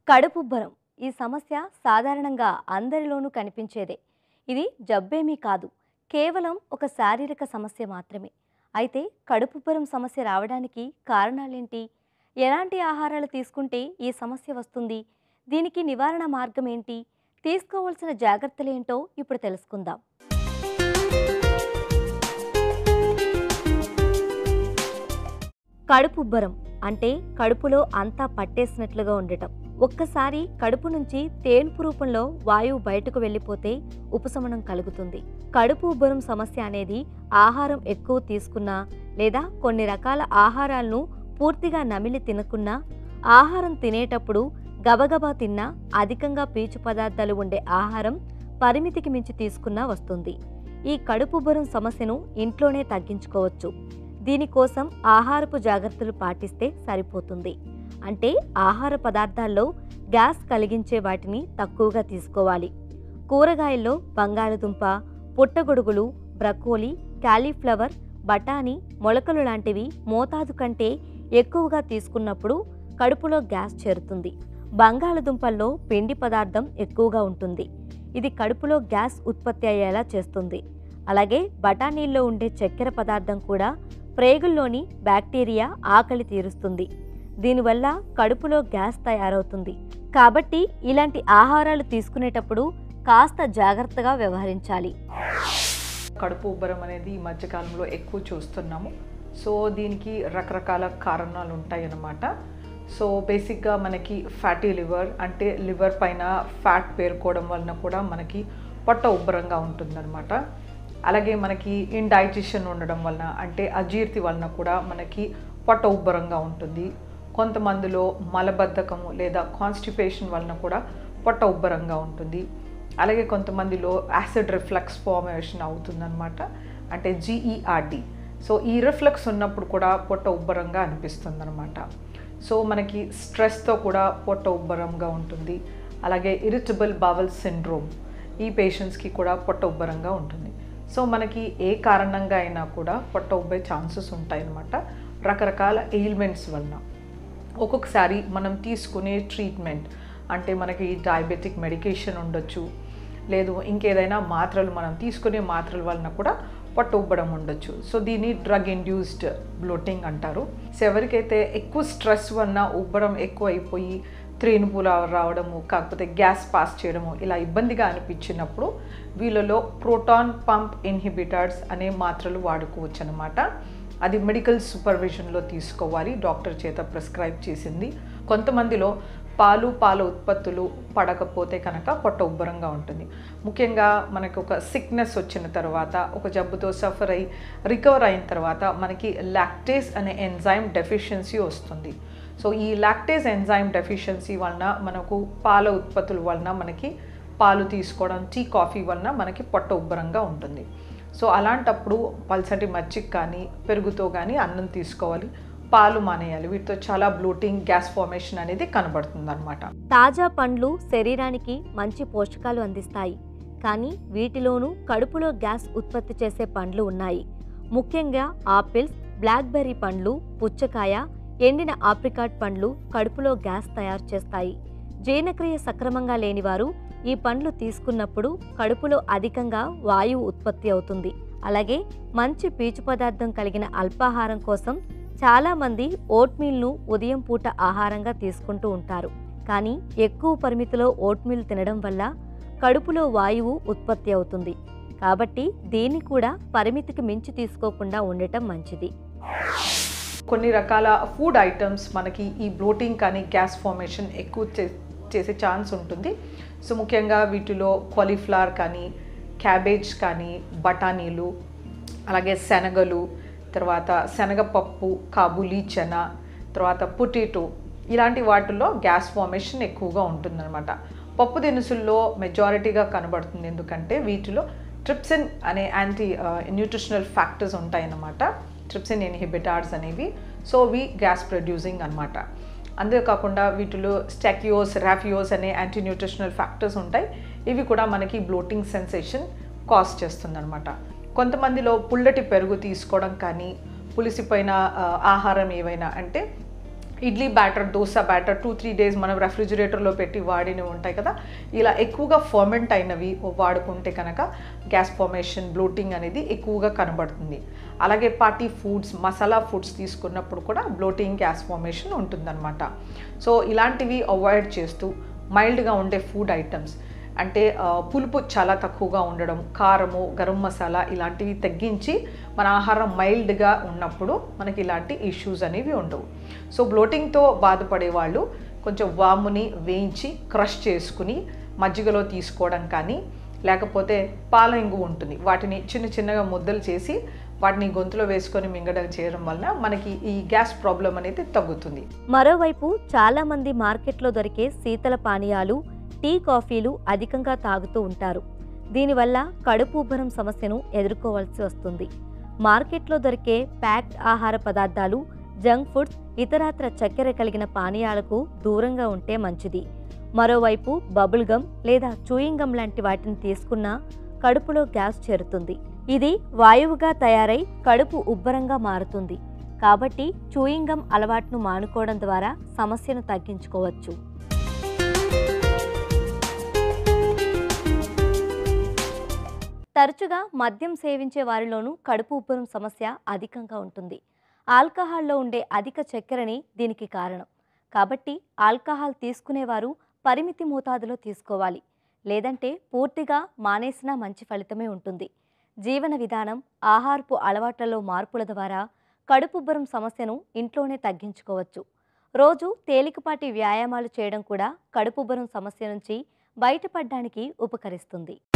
కడుపుబ్బరం ఈ సమస్య సాధారణంగా అందరిలోనూ కనిపించేదే ఇది జబ్బేమీ కాదు కేవలం ఒక శారీరక సమస్య మాత్రమే అయితే కడుపుబ్బరం సమస్య రావడానికి కారణాలేంటి ఎలాంటి ఆహారాలు తీసుకుంటే ఈ సమస్య వస్తుంది దీనికి నివారణ మార్గం ఏంటి తీసుకోవాల్సిన జాగ్రత్తలేంటో ఇప్పుడు తెలుసుకుందాం కడుపుబ్బరం అంటే కడుపులో అంతా పట్టేసినట్లుగా ఉండటం ఒక్కసారి కడుపు నుంచి తేన్పు రూపంలో వాయువు బయటకు వెళ్ళిపోతే ఉపశమనం కలుగుతుంది కడుపు ఉబ్బరం సమస్య అనేది ఆహారం ఎక్కువ తీసుకున్నా లేదా కొన్ని రకాల ఆహారాలను పూర్తిగా నమిలి తినకున్నా ఆహారం తినేటప్పుడు గబగబా తిన్నా అధికంగా పీచు పదార్థాలు ఉండే ఆహారం పరిమితికి మించి తీసుకున్నా వస్తుంది ఈ కడుపుబ్బరం సమస్యను ఇంట్లోనే తగ్గించుకోవచ్చు దీనికోసం ఆహారపు జాగ్రత్తలు పాటిస్తే సరిపోతుంది అంటే ఆహార పదార్థాల్లో గ్యాస్ కలిగించే వాటిని తక్కువగా తీసుకోవాలి కూరగాయల్లో బంగాళదుంప పుట్టగొడుగులు బ్రకోలీ కాలీఫ్లవర్ బఠానీ మొలకలు లాంటివి మోతాదు కంటే ఎక్కువగా తీసుకున్నప్పుడు కడుపులో గ్యాస్ చేరుతుంది బంగాళదుంపల్లో పిండి పదార్థం ఎక్కువగా ఉంటుంది ఇది కడుపులో గ్యాస్ ఉత్పత్తి అయ్యేలా చేస్తుంది అలాగే బఠానీల్లో ఉండే చక్కెర పదార్థం కూడా ప్రేగుల్లోని బ్యాక్టీరియా ఆకలి తీరుస్తుంది దీనివల్ల కడుపులో గ్యాస్ తయారవుతుంది కాబట్టి ఇలాంటి ఆహారాలు తీసుకునేటప్పుడు కాస్త జాగ్రత్తగా వ్యవహరించాలి కడుపు ఉబ్బరం అనేది ఈ మధ్యకాలంలో ఎక్కువ చూస్తున్నాము సో దీనికి రకరకాల కారణాలు ఉంటాయి అన్నమాట సో బేసిక్గా మనకి ఫ్యాటీ లివర్ అంటే లివర్ పైన ఫ్యాట్ పేరుకోవడం వలన కూడా మనకి పొట్ట ఉబ్బరంగా ఉంటుందన్నమాట అలాగే మనకి ఇండైజెషన్ ఉండడం వలన అంటే అజీర్తి వలన కూడా మనకి పొట్ట ఉబ్బరంగా ఉంటుంది కొంతమందిలో మలబద్ధకము లేదా కాన్స్టిపేషన్ వలన కూడా పొట్ట ఉబ్బరంగా ఉంటుంది అలాగే కొంతమందిలో యాసిడ్ రిఫ్లక్స్ ఫార్మేషన్ అవుతుందన్నమాట అంటే జీఈఆర్డి సో ఈ రిఫ్లక్స్ ఉన్నప్పుడు కూడా పొట్ట ఉబ్బరంగా అనిపిస్తుంది అనమాట సో మనకి స్ట్రెస్తో కూడా పొట్ట ఉబ్బరంగా ఉంటుంది అలాగే ఇరిటబుల్ బవల్ సిండ్రోమ్ ఈ పేషెంట్స్కి కూడా పొట్ట ఉబ్బరంగా ఉంటుంది సో మనకి ఏ కారణంగా అయినా కూడా పొట్ట ఉబ్బే ఛాన్సెస్ ఉంటాయి అన్నమాట రకరకాల ఎయిల్మెంట్స్ వలన ఒక్కొక్కసారి మనం తీసుకునే ట్రీట్మెంట్ అంటే మనకి డయాబెటిక్ మెడికేషన్ ఉండొచ్చు లేదు ఇంకేదైనా మాత్రలు మనం తీసుకునే మాత్రల వలన కూడా పొట్ట ఉబ్బడం ఉండొచ్చు సో దీన్ని డ్రగ్ ఇండ్యూస్డ్ బ్లోటింగ్ అంటారు సో ఎవరికైతే ఎక్కువ స్ట్రెస్ వలన ఉబ్బరం ఎక్కువ అయిపోయి త్రేనుపుల రావడము కాకపోతే గ్యాస్ పాస్ చేయడము ఇలా ఇబ్బందిగా అనిపించినప్పుడు వీళ్ళలో ప్రోటాన్ పంప్ ఇన్హిబిటర్స్ అనే మాత్రలు వాడుకోవచ్చు అనమాట అది మెడికల్ సూపర్విజన్లో తీసుకోవాలి డాక్టర్ చేత ప్రిస్క్రైబ్ చేసింది కొంతమందిలో పాలు పాల ఉత్పత్తులు పడకపోతే కనుక పొట్ట ఉబ్బరంగా ఉంటుంది ముఖ్యంగా మనకి ఒక సిక్నెస్ వచ్చిన తర్వాత ఒక జబ్బుతో సఫర్ అయి రికవర్ అయిన తర్వాత మనకి లాక్టేస్ అనే ఎంజైమ్ డెఫిషియన్సీ వస్తుంది సో ఈ లాక్టేజ్ ఎంజైమ్ డెఫిషియన్సీ వలన మనకు పాల ఉత్పత్తుల వలన మనకి పాలు తీసుకోవడం టీ కాఫీ వలన మనకి పొట్ట ఉబ్బరంగా ఉంటుంది సో అలాంటప్పుడు పల్సటి మజ్జిగ కానీ పెరుగుతో కానీ అన్నం తీసుకోవాలి పాలు మానేయాలి వీటితో చాలా బ్లోటింగ్ గ్యాస్ ఫార్మేషన్ అనేది కనబడుతుంది అనమాట తాజా పండ్లు శరీరానికి మంచి పోషకాలు అందిస్తాయి కానీ వీటిలోనూ కడుపులో గ్యాస్ ఉత్పత్తి చేసే పండ్లు ఉన్నాయి ముఖ్యంగా ఆపిల్స్ బ్లాక్బెర్రీ పండ్లు పుచ్చకాయ ఎండిన ఆప్రికాట్ పండ్లు కడుపులో గ్యాస్ తయారు చేస్తాయి జీర్ణక్రియ సక్రమంగా లేనివారు ఈ పండ్లు తీసుకున్నప్పుడు కడుపులో అధికంగా వాయువు ఉత్పత్తి అవుతుంది అలాగే మంచి పీచు పదార్థం కలిగిన అల్పాహారం కోసం చాలామంది ఓట్మీల్ను ఉదయం పూట ఆహారంగా తీసుకుంటూ ఉంటారు కానీ ఎక్కువ పరిమితిలో ఓట్మీల్ తినడం వల్ల కడుపులో వాయువు ఉత్పత్తి అవుతుంది కాబట్టి దీన్ని కూడా పరిమితికి మించి తీసుకోకుండా ఉండటం మంచిది కొన్ని రకాల ఫుడ్ ఐటమ్స్ మనకి ఈ బ్లోటింగ్ కానీ గ్యాస్ ఫార్మేషన్ ఎక్కువ చే- చేసే ఛాన్స్ ఉంటుంది సో ముఖ్యంగా వీటిలో కాలీఫ్లవర్ కానీ క్యాబేజ్ కానీ బఠానీలు అలాగే శనగలు తర్వాత శనగపప్పు కాబూలీ చన తర్వాత పొటాటో ఇలాంటి వాటిల్లో గ్యాస్ ఫార్మేషన్ ఎక్కువగా ఉంటుందన్నమాట పప్పు దినుసుల్లో మెజారిటీగా కనబడుతుంది ఎందుకంటే వీటిలో ట్రిప్సిన్ అనే యాంటీ న్యూట్రిషనల్ ఫ్యాక్టర్స్ ఉంటాయన్నమాట ట్రిప్సిన్ ఇన్హిబిటార్స్ అనేవి సో వి గ్యాస్ ప్రొడ్యూసింగ్ అనమాట అంతేకాకుండా వీటిలో స్టాక్యోస్ రాఫియోస్ అనే యాంటీ న్యూట్రిషనల్ ఫ్యాక్టర్స్ ఉంటాయి ఇవి కూడా మనకి బ్లోటింగ్ సెన్సేషన్ కాజ్ చేస్తుందన్నమాట కొంతమందిలో పుల్లటి పెరుగు తీసుకోవడం కానీ పులిసిపోయిన ఆ, ఆహారం ఏవైనా అంటే idli batter dosa batter two three days మనం రెఫ్రిజిరేటర్లో పెట్టి వాడినవి ఉంటాయి కదా ఇలా ఎక్కువగా ఫర్మెంట్ అయినవి వాడుకుంటే కనుక గ్యాస్ ఫార్మేషన్ బ్లోటింగ్ అనేది ఎక్కువగా కనబడుతుంది అలాగే పార్టీ ఫుడ్స్ మసాలా ఫుడ్స్ తీసుకున్నప్పుడు కూడా బ్లోటింగ్ గ్యాస్ ఫార్మేషన్ ఉంటుందన్నమాట సో ఇలాంటివి అవాయిడ్ చేస్తూ మైల్డ్గా ఉండే ఫుడ్ ఐటమ్స్ అంటే ఆ, పులుపు చాలా తక్కువగా ఉండడం కారము గరం మసాలా ఇలాంటివి తగ్గించి మన ఆహారం మైల్డ్గా ఉన్నప్పుడు మనకి ఇలాంటి ఇష్యూస్ అనేవి ఉండవు సో బ్లోటింగ్తో బాధపడే వాళ్ళు కొంచెం వాముని వేయించి క్రష్ చేసుకుని మజ్జిగలో తీసుకోవడం కానీ లేకపోతే పాల ఇంగు ఉంటుంది వాటిని చిన్న చిన్నగా ముద్దలు చేసి వాటిని గొంతులో వేసుకొని మింగడం చేయడం వలన మనకి ఈ గ్యాస్ ప్రాబ్లం అనేది తగ్గుతుంది మరోవైపు చాలా మంది మార్కెట్లో దొరికే శీతల పానీయాలు టీ కాఫీలు అధికంగా తాగుతూ ఉంటారు దీనివల్ల కడుపు ఉబ్బరం సమస్యను ఎదుర్కోవాల్సి వస్తుంది మార్కెట్లో దొరికే ప్యాక్డ్ ఆహార పదార్థాలు జంక్ ఫుడ్స్ ఇతరత్ర చక్కెర కలిగిన పానీయాలకు దూరంగా ఉంటే మంచిది మరోవైపు బబుల్ గమ్ లేదా చూయింగ్ గమ్ లాంటి వాటిని తీసుకున్నా కడుపులో గ్యాస్ చేరుతుంది ఇది వాయువుగా తయారై కడుపు ఉబ్బరంగా మారుతుంది కాబట్టి చూయింగ్ గమ్ అలవాటును మానుకోవడం ద్వారా సమస్యను తగ్గించుకోవచ్చు తరచుగా మద్యం సేవించే వారిలోనూ కడుపు ఉబ్బరం సమస్య అధికంగా ఉంటుంది ఆల్కహాల్లో ఉండే అధిక చక్కెరని దీనికి కారణం కాబట్టి ఆల్కహాల్ తీసుకునేవారు పరిమితి మోతాదులో తీసుకోవాలి లేదంటే పూర్తిగా మానేసినా మంచి ఫలితమే ఉంటుంది జీవన విధానం ఆహారపు అలవాట్లలో మార్పుల ద్వారా కడుపుబ్బరం సమస్యను ఇంట్లోనే తగ్గించుకోవచ్చు రోజు తేలికపాటి వ్యాయామాలు చేయడం కూడా కడుపుబ్బరం సమస్య నుంచి బయటపడడానికి ఉపకరిస్తుంది